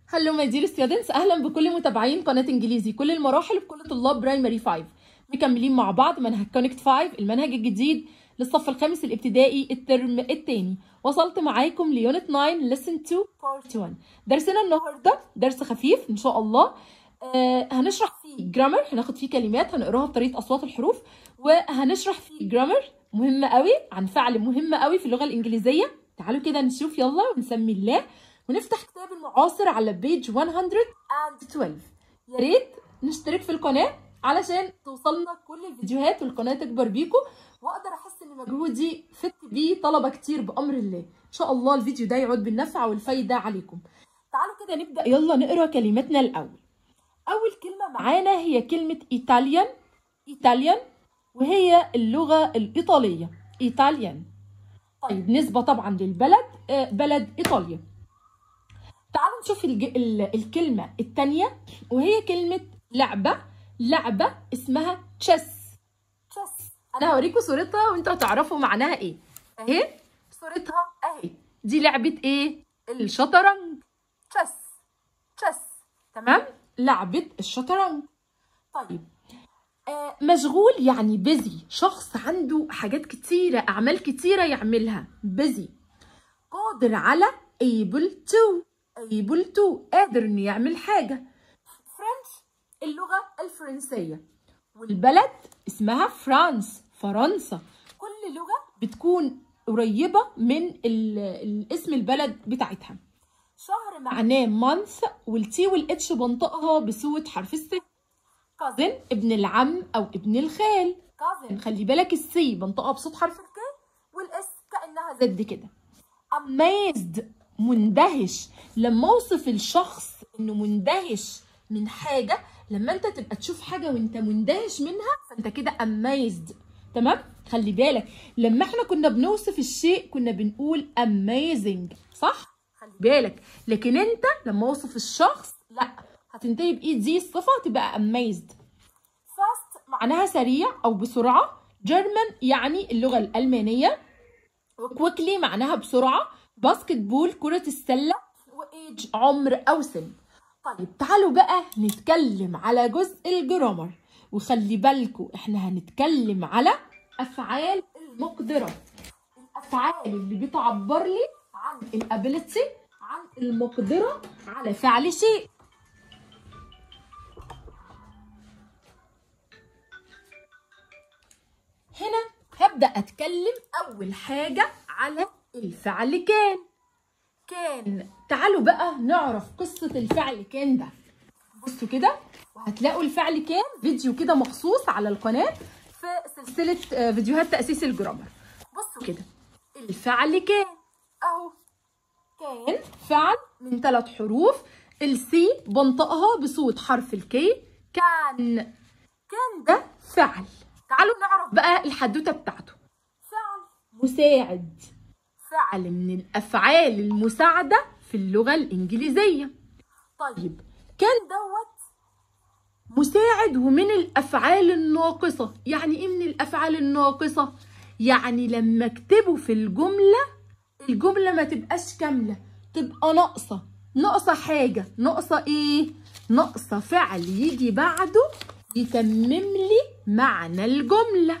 هلو ماي دير ستودنتس اهلا بكل متابعين قناه انجليزي كل المراحل بكل طلاب برايمري 5 مكملين مع بعض منهج كونكت 5 المنهج الجديد للصف الخامس الابتدائي الترم الثاني وصلت معاكم ليونت 9 لسن 2 بارت 1 درسنا النهارده درس خفيف ان شاء الله آه هنشرح فيه جرامر هناخد فيه كلمات هنقراها بطريقه اصوات الحروف وهنشرح فيه جرامر مهم قوي عن فعل مهم قوي في اللغه الانجليزيه تعالوا كده نشوف يلا ونسمي الله ونفتح كتاب المعاصر على بيج 112 يا ريت نشترك في القناه علشان توصلنا كل الفيديوهات والقناه تكبر بيكم واقدر احس ان مجهودي فت بيه طلبه كتير بامر الله ان شاء الله الفيديو ده يعود بالنفع والفايده عليكم تعالوا كده نبدا يلا نقرا كلماتنا الاول اول كلمه معانا هي كلمه ايطاليان ايطاليان وهي اللغه الايطاليه ايطاليان طيب نسبه طبعا للبلد آه، بلد ايطاليا تعالوا نشوف الج... ال... الكلمة التانية وهي كلمة لعبة لعبة اسمها تشيس تشيس أنا هوريكم صورتها وانتوا هتعرفوا معناها ايه اهي صورتها اهي دي لعبة ايه؟ الشطرنج تشيس تشيس تمام؟ لعبة الشطرنج طيب آه مشغول يعني بيزي شخص عنده حاجات كتيرة أعمال كتيرة يعملها بيزي قادر على able to able to قادر انه يعمل حاجة فرنش اللغة الفرنسية والبلد اسمها فرانس فرنسا كل لغة بتكون قريبة من ال- الاسم البلد بتاعتها شهر معناه مانث والتي والاتش بنطقها بصوت حرف الس كازن ابن العم او ابن الخال كازن خلي بالك السي بنطقها بصوت حرف الك والاس كانها زد كده amazed مندهش لما اوصف الشخص انه مندهش من حاجه لما انت تبقى تشوف حاجه وانت مندهش منها فانت كده amazed تمام خلي بالك لما احنا كنا بنوصف الشيء كنا بنقول amazing صح خلي بالك لكن انت لما اوصف الشخص لا هتنتهي بايه دي الصفه تبقى amazed fast معناها سريع او بسرعه German يعني اللغه الالمانيه وكويكلي معناها بسرعة باسكت بول كرة السلة وإيج عمر أو سن طيب تعالوا بقى نتكلم على جزء الجرامر وخلي بالكوا احنا هنتكلم على أفعال المقدرة الأفعال اللي بتعبر لي عن الابيلتي عن المقدرة على فعل شيء هنا هبدأ أتكلم أول حاجة على الفعل كان كان تعالوا بقى نعرف قصة الفعل كان ده بصوا كده وهتلاقوا الفعل كان فيديو كده مخصوص على القناة في سلسلة آه، فيديوهات تأسيس الجرامر بصوا كده الفعل كان أهو كان فعل من ثلاث حروف السي بنطقها بصوت حرف الكي كان كان ده فعل تعالوا نعرف بقى الحدوته بتاعته فعل مساعد فعل من الافعال المساعده في اللغه الانجليزيه طيب كان دوت مساعد ومن الافعال الناقصه يعني ايه من الافعال الناقصه يعني لما اكتبه في الجمله الجمله ما تبقاش كامله تبقى ناقصه ناقصه حاجه ناقصه ايه ناقصه فعل يجي بعده يتمم لي معنى الجمله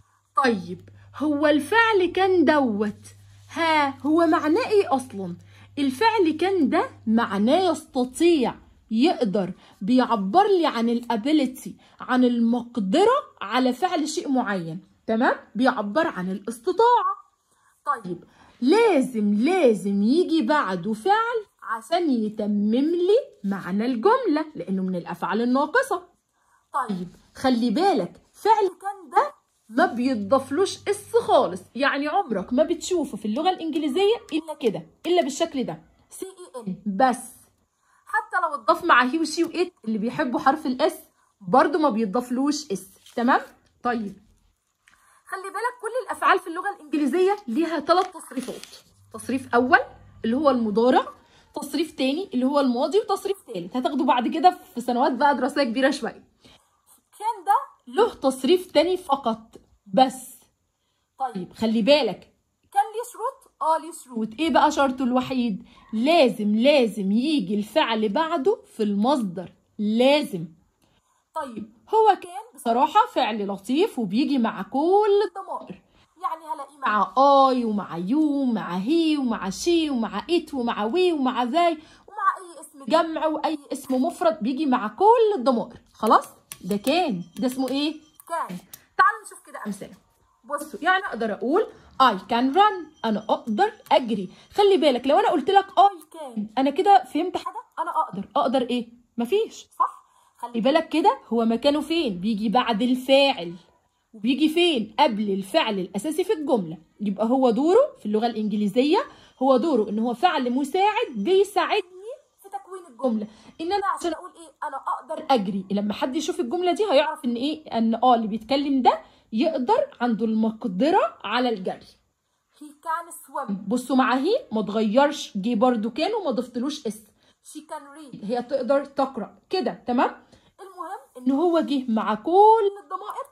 طيب هو الفعل كان دوت ها هو معناه ايه اصلا الفعل كان ده معناه يستطيع يقدر بيعبر لي عن الابيليتي عن المقدره على فعل شيء معين تمام بيعبر عن الاستطاعه طيب لازم لازم يجي بعده فعل عشان يتمم لي معنى الجمله لانه من الافعال الناقصه طيب خلي بالك فعل كان ده ما بيتضافلوش اس خالص يعني عمرك ما بتشوفه في اللغه الانجليزيه الا كده الا بالشكل ده سي اي ان بس حتى لو اتضاف مع هي وشي وات اللي بيحبوا حرف الاس برضو ما بيتضافلوش اس تمام طيب خلي بالك كل الافعال في اللغه الانجليزيه ليها ثلاث تصريفات تصريف اول اللي هو المضارع تصريف تاني اللي هو الماضي وتصريف تالت هتاخدوا بعد كده في سنوات بقى دراسيه كبيره شويه كان ده له تصريف تاني فقط بس طيب خلي بالك كان ليه شروط اولي شروط ايه بقى شرطه الوحيد لازم لازم يجي الفعل بعده في المصدر لازم طيب هو كان بصراحة فعل لطيف وبيجي مع كل الضمائر يعني هلاقيه مع اي ومع يو ومع هي ومع شي ومع ات ومع وي ومع ذاي ومع اي اسم جمع واي اسم مفرد بيجي مع كل الضمائر خلاص ده كان ده اسمه ايه كان تعالوا نشوف كده امثله بصوا يعني اقدر اقول I can run انا اقدر اجري خلي بالك لو انا قلت لك I can انا كده فهمت حاجه انا اقدر اقدر ايه مفيش صح خلي بالك كده هو مكانه فين بيجي بعد الفاعل وبيجي فين قبل الفعل الاساسي في الجمله يبقى هو دوره في اللغه الانجليزيه هو دوره ان هو فعل مساعد بيساعدني في تكوين الجمله ان انا عشان اقول ايه انا اقدر اجري لما حد يشوف الجمله دي هيعرف ان ايه ان اه اللي بيتكلم ده يقدر عنده المقدره على الجري he can swim بصوا مع هي ما تغيرش جه برضو كان وما ضفتلوش اس she can read هي تقدر تقرا كده تمام المهم ان هو جه مع كل الضمائر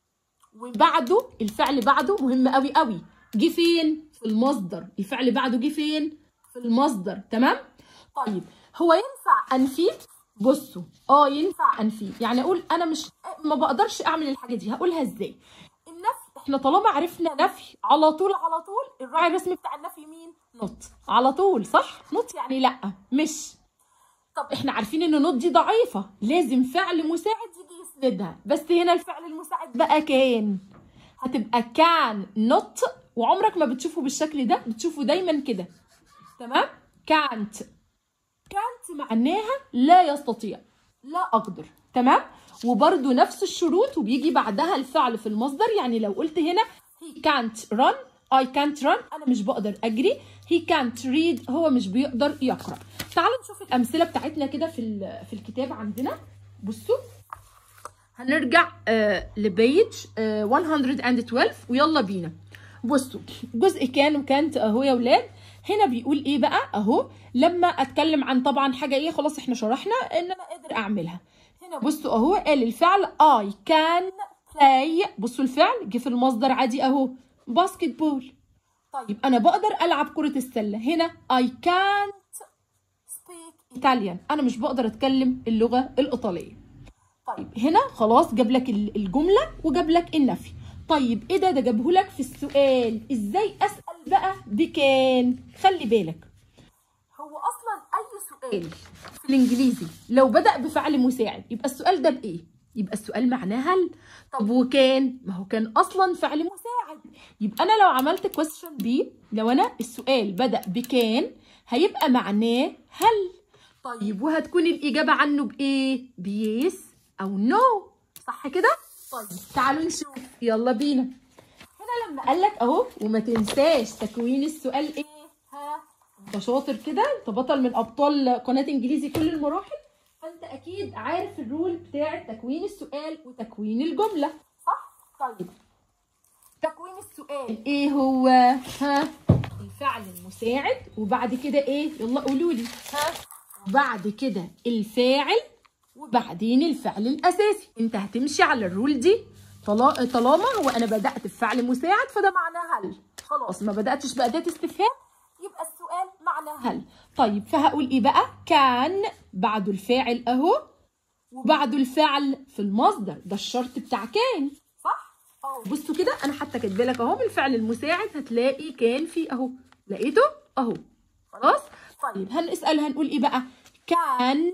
وبعده الفعل بعده مهم قوي قوي جه فين في المصدر الفعل بعده جه فين في المصدر تمام طيب هو ينفع انفي بصوا اه ينفع انفي يعني اقول انا مش ما بقدرش اعمل الحاجه دي هقولها ازاي النفي احنا طالما عرفنا نفي على طول على طول الراعي الرسمي بتاع النفي مين نوت على طول صح نوت يعني لا مش طب احنا عارفين ان نوت دي ضعيفه لازم فعل مساعد يجي يسندها بس هنا الفعل المساعد بقى كان هتبقى كان نوت وعمرك ما بتشوفه بالشكل ده بتشوفه دايما كده تمام كانت كانت معناها لا يستطيع لا اقدر تمام وبرده نفس الشروط وبيجي بعدها الفعل في المصدر يعني لو قلت هنا he can't run I can't run انا مش بقدر اجري he can't read هو مش بيقدر يقرا تعالوا نشوف الامثله بتاعتنا كده في في الكتاب عندنا بصوا هنرجع آه لبيج آه 112 ويلا بينا بصوا جزء كان وكانت اهو يا ولاد هنا بيقول ايه بقى اهو لما اتكلم عن طبعا حاجه ايه خلاص احنا شرحنا ان انا قادر اعملها هنا بصوا اهو قال الفعل I can play بصوا الفعل جه في المصدر عادي اهو باسكت بول طيب انا بقدر العب كره السله هنا I can't speak Italian انا مش بقدر اتكلم اللغه الايطاليه طيب هنا خلاص جاب لك الجمله وجاب لك النفي طيب ايه ده ده جابه لك في السؤال ازاي اسال بقى بكان خلي بالك هو اصلا اي سؤال في الانجليزي لو بدا بفعل مساعد يبقى السؤال ده بايه يبقى السؤال معناه هل طب وكان ما هو كان اصلا فعل مساعد يبقى انا لو عملت question بي لو انا السؤال بدا بكان هيبقى معناه هل طيب وهتكون الاجابه عنه بايه بيس او نو no. صح كده طيب تعالوا نشوف يلا بينا هنا لما قال لك اهو وما تنساش تكوين السؤال ايه ها انت شاطر كده انت بطل من ابطال قناه انجليزي كل المراحل فانت اكيد عارف الرول بتاع تكوين السؤال وتكوين الجمله صح طيب تكوين السؤال ايه هو ها الفعل المساعد وبعد كده ايه يلا قولوا لي ها وبعد كده الفاعل وبعدين الفعل الاساسي انت هتمشي على الرول دي طالما هو انا بدات بفعل مساعد فده معناه هل خلاص ما بداتش باداه استفهام يبقى السؤال معناه هل طيب فهقول ايه بقى كان بعده الفاعل اهو وبعده الفعل في المصدر ده الشرط بتاع كان صح اه بصوا كده انا حتى كاتبه لك اهو بالفعل المساعد هتلاقي كان في اهو لقيته اهو خلاص طيب هنسال هنقول ايه بقى كان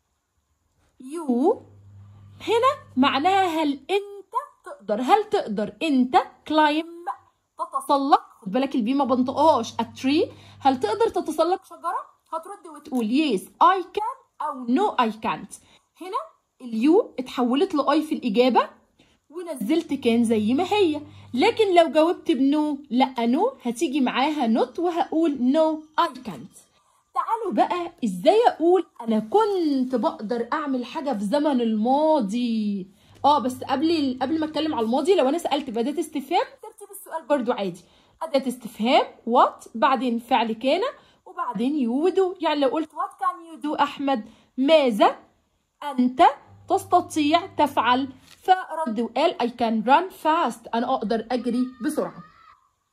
يو هنا معناها هل انت تقدر هل تقدر انت كلايم تتسلق خد بالك البي ما بنطقهاش التري هل تقدر تتسلق شجره هترد وتقول يس اي كان او نو اي كانت هنا اليو اتحولت لاي في الاجابه ونزلت كان زي ما هي لكن لو جاوبت بنو لا نو هتيجي معاها نوت وهقول نو اي كانت تعالوا بقى ازاي اقول انا كنت بقدر اعمل حاجه في زمن الماضي اه بس قبل قبل ما اتكلم على الماضي لو انا سالت باداه استفهام ترتيب السؤال برضو عادي اداه استفهام وات بعدين فعل كان وبعدين يو ودو يعني لو قلت وات كان يو دو احمد ماذا انت تستطيع تفعل فرد وقال I can run fast انا اقدر اجري بسرعه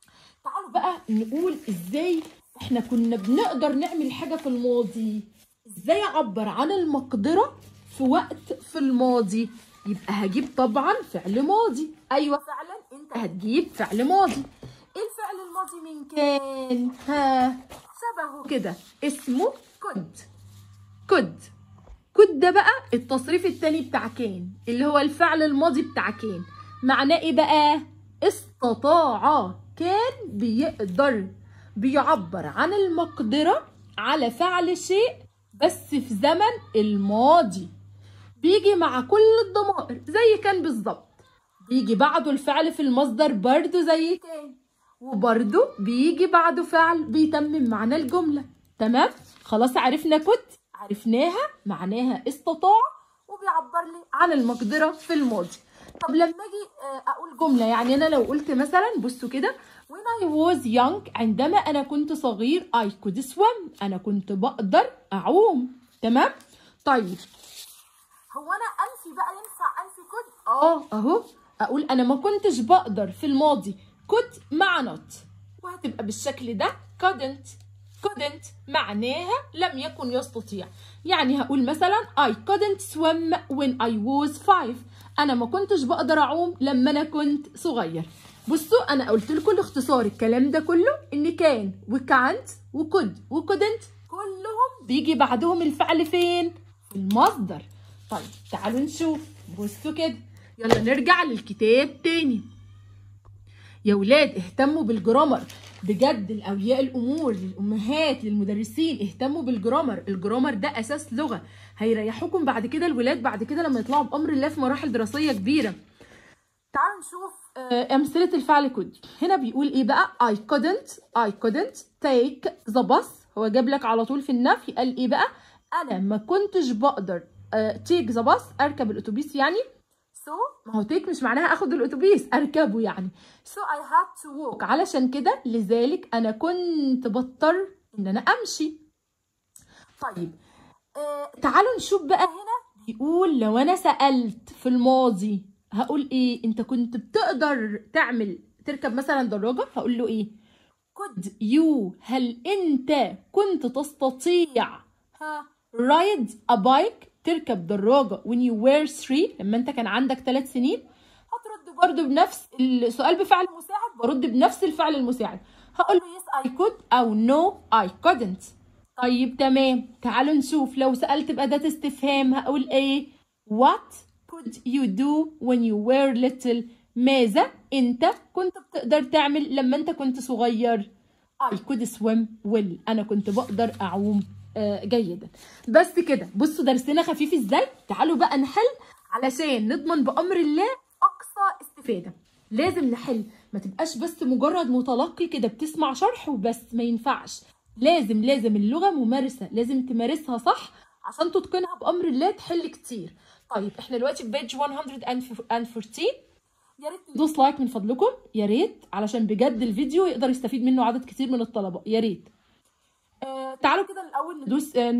تعالوا بقى نقول ازاي احنا كنا بنقدر نعمل حاجة في الماضي ازاي اعبر عن المقدرة في وقت في الماضي يبقى هجيب طبعا فعل ماضي ايوه فعلا انت هتجيب فعل ماضي ايه الفعل الماضي من كان ها شبهه كده اسمه كنت كد كد ده بقى التصريف التاني بتاع كان اللي هو الفعل الماضي بتاع كان معناه ايه بقى استطاع كان بيقدر بيعبر عن المقدرة على فعل شيء بس في زمن الماضي بيجي مع كل الضمائر زي كان بالظبط بيجي بعده الفعل في المصدر برضه زي كان وبرضه بيجي بعده فعل بيتمم معنى الجملة تمام خلاص عرفنا كنت عرفناها معناها استطاع وبيعبر لي عن المقدرة في الماضي طب لما اجي اقول جملة يعني انا لو قلت مثلا بصوا كده when I was young عندما انا كنت صغير I could swim انا كنت بقدر اعوم تمام طيب هو انا انفي بقى ينفع انفي كنت اه اهو اقول انا ما كنتش بقدر في الماضي كنت مع not وهتبقى بالشكل ده couldn't couldn't معناها لم يكن يستطيع يعني هقول مثلا I couldn't swim when I was five أنا ما كنتش بقدر أعوم لما أنا كنت صغير بصوا أنا قلت لكم الاختصار الكلام ده كله إن كان وكانت وكود وكودنت كلهم بيجي بعدهم الفعل فين؟ في المصدر طيب تعالوا نشوف بصوا كده يلا نرجع للكتاب تاني يا ولاد اهتموا بالجرامر بجد الاولياء الامور للامهات للمدرسين اهتموا بالجرامر الجرامر ده اساس لغه هيريحوكم بعد كده الولاد بعد كده لما يطلعوا بامر الله في مراحل دراسيه كبيره تعالوا نشوف امثله الفعل كود هنا بيقول ايه بقى I couldn't I couldn't take the bus هو جاب لك على طول في النفي قال ايه بقى انا ما كنتش بقدر take the bus اركب الاتوبيس يعني so ما هو تيك مش معناها اخد الاتوبيس اركبه يعني so I had to walk علشان كده لذلك انا كنت بضطر ان انا امشي طيب آه تعالوا نشوف بقى هنا بيقول لو انا سالت في الماضي هقول ايه انت كنت بتقدر تعمل تركب مثلا دراجه هقول له ايه could you هل انت كنت تستطيع ها ride a bike تركب دراجة when you were three لما انت كان عندك ثلاث سنين هترد برضه بنفس السؤال بفعل مساعد برد بنفس الفعل المساعد هقول له yes I could أو no I couldn't طيب تمام تعالوا نشوف لو سألت بأداة استفهام هقول ايه what could you do when you were little ماذا انت كنت بتقدر تعمل لما انت كنت صغير I could swim well انا كنت بقدر اعوم جيدا بس كده بصوا درسنا خفيف ازاي تعالوا بقى نحل علشان نضمن بامر الله اقصى استفاده لازم نحل ما تبقاش بس مجرد متلقي كده بتسمع شرح وبس ما ينفعش لازم لازم اللغه ممارسه لازم تمارسها صح عشان تتقنها بامر الله تحل كتير طيب احنا دلوقتي في بيج 114 يا ريت تدوس لايك من فضلكم يا ريت علشان بجد الفيديو يقدر يستفيد منه عدد كتير من الطلبه يا ريت آه تعالوا كده الاول ندوس آه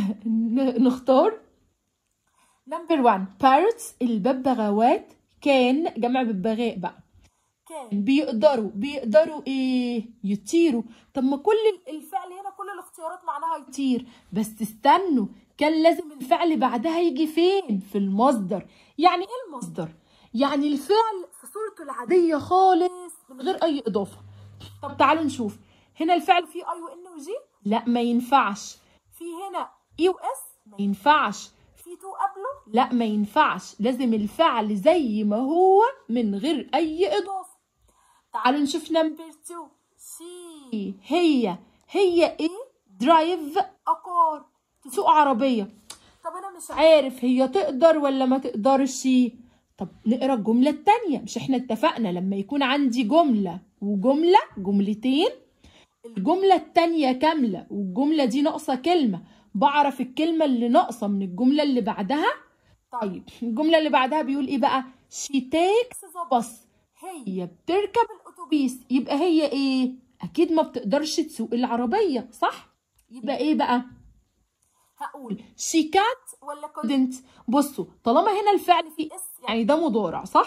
نختار نمبر 1 parrots الببغاوات كان جمع ببغاء بقى كان بيقدروا بيقدروا ايه يطيروا طب ما كل الفعل هنا كل الاختيارات معناها يطير بس استنوا كان لازم الفعل بعدها يجي فين في المصدر يعني ايه المصدر يعني الفعل في صورته العادية خالص من غير اي اضافة طب تعالوا نشوف هنا الفعل فيه اي وان وجي لا ما ينفعش في هنا اي واس ما ينفعش في تو قبله لا ما ينفعش لازم الفعل زي ما هو من غير اي اضافه تعالوا نشوف نمبر 2 سي هي هي ايه درايف اكار تسوق عربيه طب انا مش عارف هي تقدر ولا ما تقدرش طب نقرا الجمله التانية مش احنا اتفقنا لما يكون عندي جمله وجمله جملتين الجملة التانية كاملة والجملة دي ناقصة كلمة بعرف الكلمة اللي ناقصة من الجملة اللي بعدها طيب الجملة اللي بعدها بيقول ايه بقى she takes the bus هي بتركب الأتوبيس يبقى هي ايه أكيد ما بتقدرش تسوق العربية صح يبقى ايه بقى هقول she can't ولا couldn't بصوا طالما هنا الفعل فيه اس يعني ده مضارع صح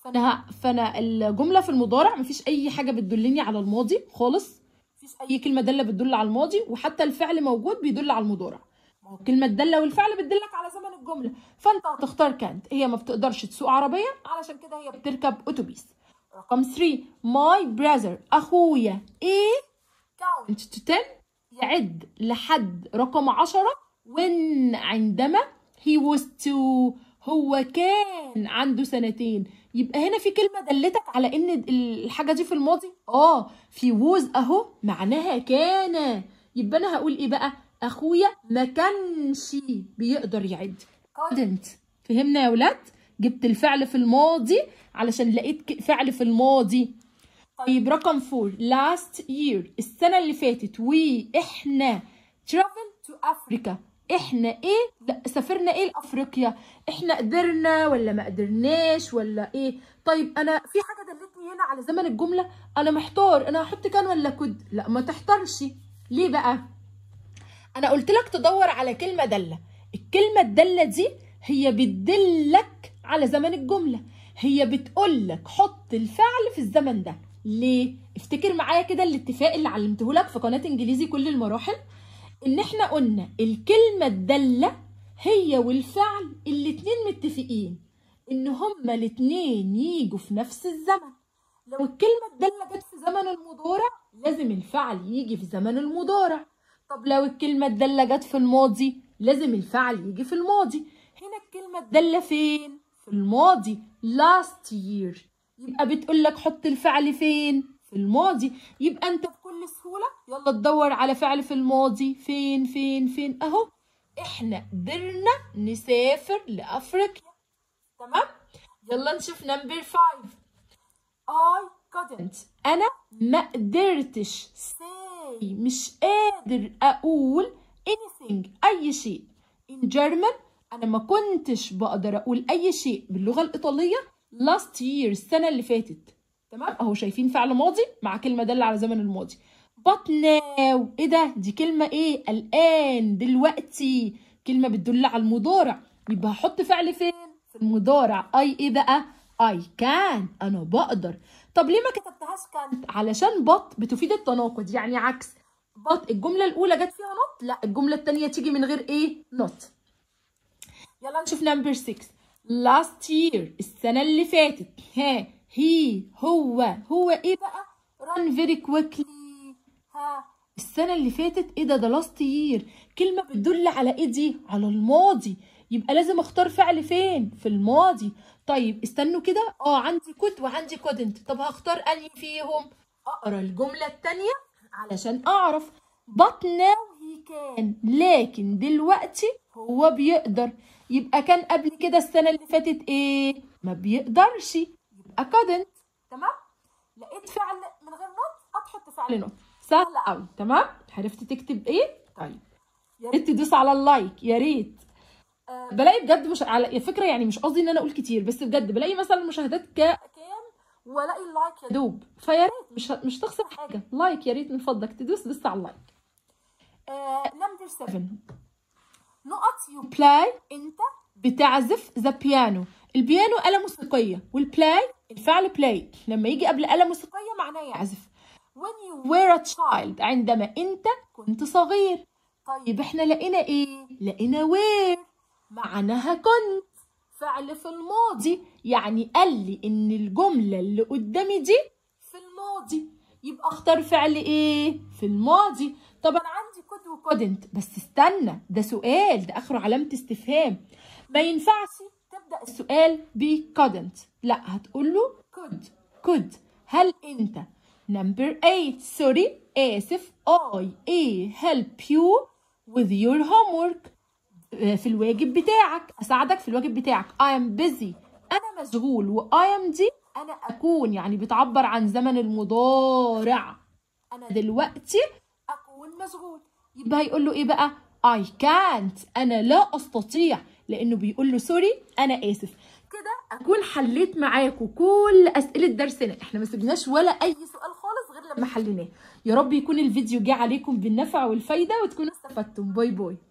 فانا ه- فانا الجمله في المضارع مفيش اي حاجه بتدلني على الماضي خالص مفيش اي كلمه داله بتدل على الماضي وحتى الفعل موجود بيدل على المضارع ما هو كلمه داله والفعل بتدلك على زمن الجمله فانت هتختار كانت هي ما بتقدرش تسوق عربيه علشان كده هي بتركب اتوبيس رقم 3 ماي براذر اخويا ايه count to 10 يعد لحد رقم 10 when عندما he was two هو كان عنده سنتين يبقى هنا في كلمة دلتك على ان الحاجة دي في الماضي اه في was اهو معناها كان يبقى انا هقول ايه بقى اخويا ما كانش بيقدر يعد couldn't فهمنا يا ولاد جبت الفعل في الماضي علشان لقيت ك- فعل في الماضي طيب رقم 4 last year السنة اللي فاتت واحنا travel to Africa احنا ايه لا سافرنا ايه لافريقيا احنا قدرنا ولا ما قدرناش ولا ايه طيب انا في حاجه دلتني هنا على زمن الجمله انا محتار انا هحط كان ولا كود لا ما تحترش ليه بقى انا قلت لك تدور على كلمه داله الكلمه الداله دي هي بتدلك على زمن الجمله هي بتقول لك حط الفعل في الزمن ده ليه افتكر معايا كده الاتفاق اللي علمته لك في قناه انجليزي كل المراحل ان احنا قلنا الكلمه الداله هي والفعل الاتنين متفقين ان هما الاتنين يجوا في نفس الزمن لو الكلمه الداله جت في زمن المضارع لازم الفعل يجي في زمن المضارع طب لو الكلمة الدالة جت في الماضي لازم الفعل يجي في الماضي هنا الكلمة الدالة فين؟ في الماضي last year يبقى بتقول لك حط الفعل فين؟ في الماضي يبقى انت بكل سهولة يلا تدور على فعل في الماضي فين فين فين اهو احنا قدرنا نسافر لأفريقيا تمام؟ يلا نشوف نمبر 5 I couldn't أنا ما قدرتش say مش قادر أقول anything أي شيء in German أنا ما كنتش بقدر أقول أي شيء باللغة الإيطالية last year السنة اللي فاتت تمام أهو شايفين فعل ماضي مع كلمة دالة على زمن الماضي but now إيه ده دي كلمة إيه الآن دلوقتي كلمة بتدل على المضارع يبقى هحط فعل فين في المضارع أي إيه بقى I can أنا بقدر طب ليه ما كتبتهاش كانت علشان بط بتفيد التناقض يعني عكس بط الجملة الأولى جت فيها نوت لا الجملة التانية تيجي من غير إيه نوت يلا نشوف نمبر 6 last year السنة اللي فاتت ها هي هو هو إيه بقى run very quickly ها السنة اللي فاتت ايه ده ده last year كلمة بتدل على ايه دي على الماضي يبقى لازم اختار فعل فين في الماضي طيب استنوا كده اه عندي كنت وعندي couldn't طب هختار انهي فيهم اقرا الجملة التانية علشان اعرف but now he can لكن دلوقتي هو بيقدر يبقى كان قبل كده السنة اللي فاتت ايه ما بيقدرش يبقى couldn't تمام لقيت فعل من غير نوت هتحط فعل نوت سهل قوي تمام عرفت تكتب ايه طيب يا ريت تدوس على اللايك يا ريت آه بلاقي بجد مش على فكره يعني مش قصدي ان انا اقول كتير بس بجد بلاقي مثلا المشاهدات ك... كام والاقي اللايك يا دوب فيا ريت مش ه- مش تخسر حاجه لايك يا ريت من فضلك تدوس بس على اللايك نمبر 7 نقط يو بلاي انت بتعزف ذا بيانو البيانو آلة موسيقية والبلاي الفعل بلاي لما يجي قبل آلة موسيقية معناه يعزف when you were a child عندما انت كنت صغير طيب احنا لقينا ايه لقينا were معناها كنت فعل في الماضي يعني قال لي ان الجملة اللي قدامي دي في الماضي يبقى اختار فعل ايه في الماضي طب انا عندي كود وكودنت بس استنى ده سؤال ده اخره علامة استفهام ما ينفعش تبدأ السؤال ب couldn't لا هتقول له could could هل انت number 8 سوري آسف I A help you with your homework آه، في الواجب بتاعك أساعدك في الواجب بتاعك I am busy أنا مشغول و I am دي أنا أكون يعني بتعبر عن زمن المضارع أنا دلوقتي أكون مشغول يبقى هيقول له إيه بقى I can't أنا لا أستطيع لأنه بيقول له سوري أنا آسف كده أكون حليت معاكم كل أسئلة درسنا إحنا ما سيبناش ولا أي سؤال خالص غير لما حليناه يا رب يكون الفيديو جه عليكم بالنفع والفايدة وتكونوا استفدتم باي باي